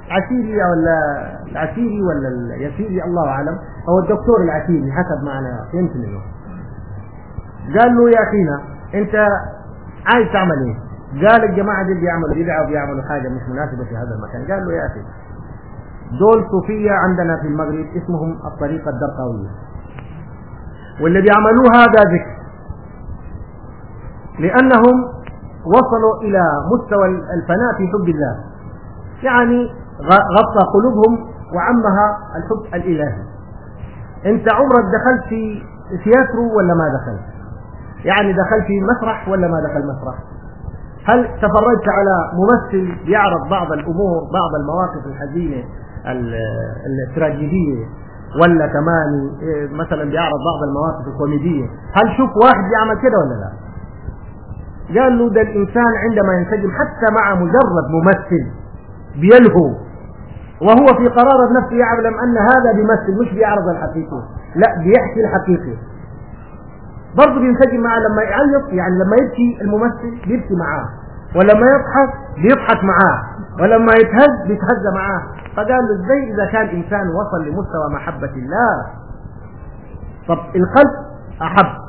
عسيري ولا العسيري ولا اليسيري الله اعلم هو الدكتور العسيري حسب ما انا فهمت منه قال له يا اخينا انت عايز تعمل ايه؟ قال الجماعه دي بيعملوا بدعه وبيعملوا حاجه مش مناسبه في هذا المكان قال له يا اخي دول صوفيه عندنا في المغرب اسمهم الطريقه الدرقاويه واللي بيعملوه هذا ذكر لانهم وصلوا الى مستوى الفناء في حب الله يعني غطى قلوبهم وعمها الحب الالهي انت عمرك دخلت في تياترو ولا ما دخلت يعني دخلت في مسرح ولا ما دخل مسرح هل تفرجت على ممثل بيعرض بعض الامور بعض المواقف الحزينه التراجيديه ولا كمان مثلا بيعرض بعض المواقف الكوميديه هل شوف واحد بيعمل كده ولا لا قال له ده الانسان عندما ينسجم حتى مع مجرد ممثل بيلهو وهو في قرار نفسه يعلم ان هذا بيمثل مش بيعرض الحقيقي لا بيحكي الحقيقي برضه بينسجم معاه لما يعيط يعني لما يبكي الممثل بيبكي معاه ولما يضحك بيضحك معاه ولما يتهز بيتهز معاه فقال له ازاي اذا كان انسان وصل لمستوى محبه الله طب القلب احب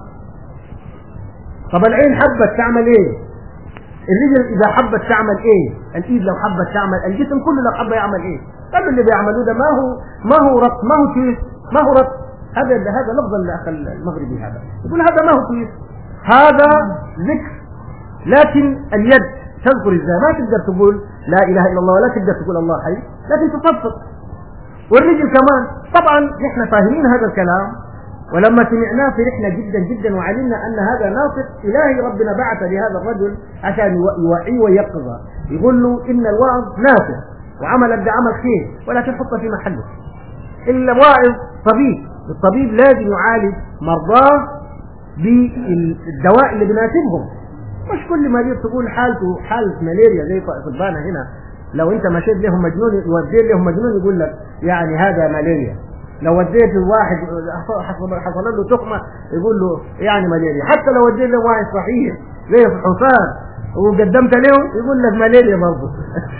طب العين حبت تعمل ايه الرجل اذا حبت تعمل ايه الايد لو حبت تعمل الجسم كله لو حب يعمل ايه قالوا اللي بيعملوه ده ما هو ما هو رق ما هو تويست ما هو رق هذا هذا لفظ الاخ المغربي هذا يقول هذا ما هو تويست هذا ذكر لكن اليد تذكر ازاي ما تقدر تقول لا اله الا الله ولا تقدر تقول الله حي لكن تصفق والرجل كمان طبعا نحن فاهمين هذا الكلام ولما سمعناه فرحنا جدا جدا وعلمنا ان هذا ناطق الهي ربنا بعث لهذا الرجل عشان يوعيه ويقظه يقول له ان الوعظ نافع وعملك ده عمل خير ولكن حطه في محله الا واعظ طبيب الطبيب لازم يعالج مرضاه بالدواء اللي بيناسبهم مش كل مريض تقول حالته حالة ملاريا زي طبانا هنا لو انت مشيت لهم مجنون وديت لهم مجنون يقول لك يعني هذا ملاريا لو وديت الواحد حصل له تخمه يقول له يعني ملاريا حتى لو وديت له واحد صحيح زي الحصان وقدمت له يقول لك ملاريا برضه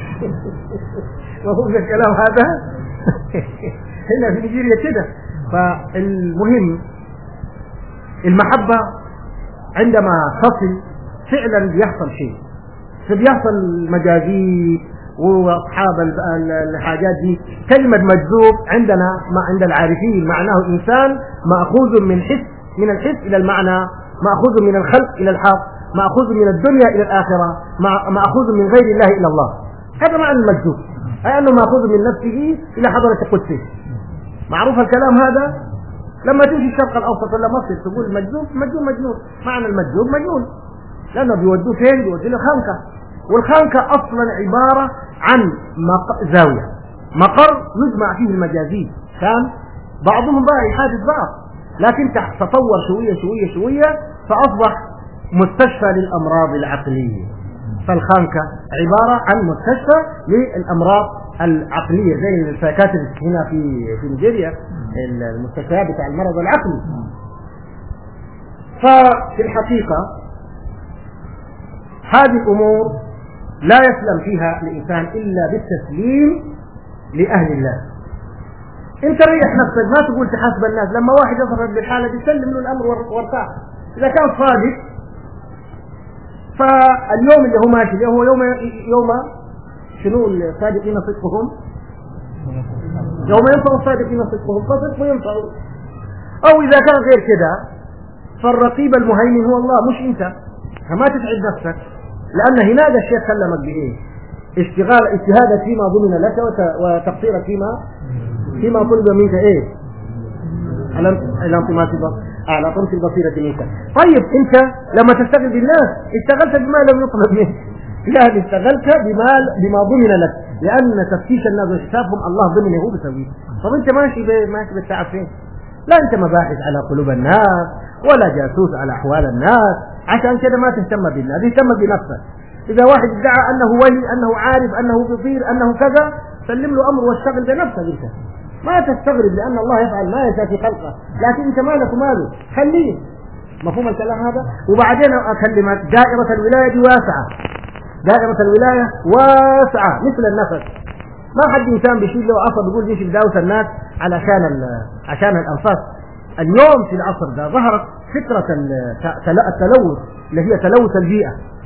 مفهوم الكلام هذا هنا في نيجيريا كده فالمهم المحبة عندما تصل فعلا بيحصل شيء فبيحصل مجازيب واصحاب الحاجات دي كلمة مجذوب عندنا ما عند العارفين معناه انسان ماخوذ من حس من الحس الى المعنى ماخوذ من الخلق الى الحق ماخوذ من الدنيا الى الاخره ماخوذ من غير الله الى الله هذا معنى المجذوب اي انه ماخوذ من نفسه الى حضرة قدسه معروف الكلام هذا لما تمشي الشرق الاوسط ولا مصر تقول مجنون مجنون مجنون معنى المجنون مجنون لانه بيودوه فين بيودوه خنكه والخنكه اصلا عباره عن مق... زاويه مقر يجمع فيه المجازيب كان بعضهم بقى يحادث بعض لكن تطور شويه شويه شويه فاصبح مستشفى للامراض العقليه فالخانكه عباره عن مستشفى للامراض العقليه زي السايكاتريست هنا في في نيجيريا المستشفيات بتاع المرض العقلي ففي الحقيقه هذه الامور لا يسلم فيها الانسان الا بالتسليم لاهل الله انت ريح نفسك ما تقول تحاسب الناس لما واحد يظهر بالحاله دي سلم له الامر وارتاح اذا كان صادق فاليوم اللي هو ماشي اللي هو يوم يوم شنو الصادقين صدقهم يوم ينفع الصادقين صدقهم فصدقوا ينفعوا او اذا كان غير كده فالرقيب المهيمن هو الله مش انت فما تتعب نفسك لان هناك الشيخ كلمك بايه اشتغال اجتهادك فيما ضمن لك وتقصيرك فيما فيما طلب منك ايه على انطماس على طمس البصيرة منك طيب انت لما تشتغل بالناس اشتغلت بما لم يطلب منك لا اشتغلت بما بما ضمن لك لان تفتيش الناس وحسابهم الله ضمنه هو بيسويه طب انت ماشي ماشي بالتعب فين لا انت مباحث على قلوب الناس ولا جاسوس على احوال الناس عشان كده ما تهتم بالناس اهتم بنفسك اذا واحد ادعى انه ولي انه عارف انه بصير انه كذا سلم له امر واشتغل بنفسك انت ما تستغرب لان الله يفعل ما يشاء في خلقه لكن انت مالك وماله خليه مفهوم الكلام هذا وبعدين اكلمك دائرة الولاية دي واسعة دائرة الولاية واسعة مثل النفس ما حد انسان بيشيل له عصا بيقول دي في دوسة الناس علشان عشان الانفاس اليوم في العصر ده ظهرت فكرة التلوث اللي هي تلوث البيئة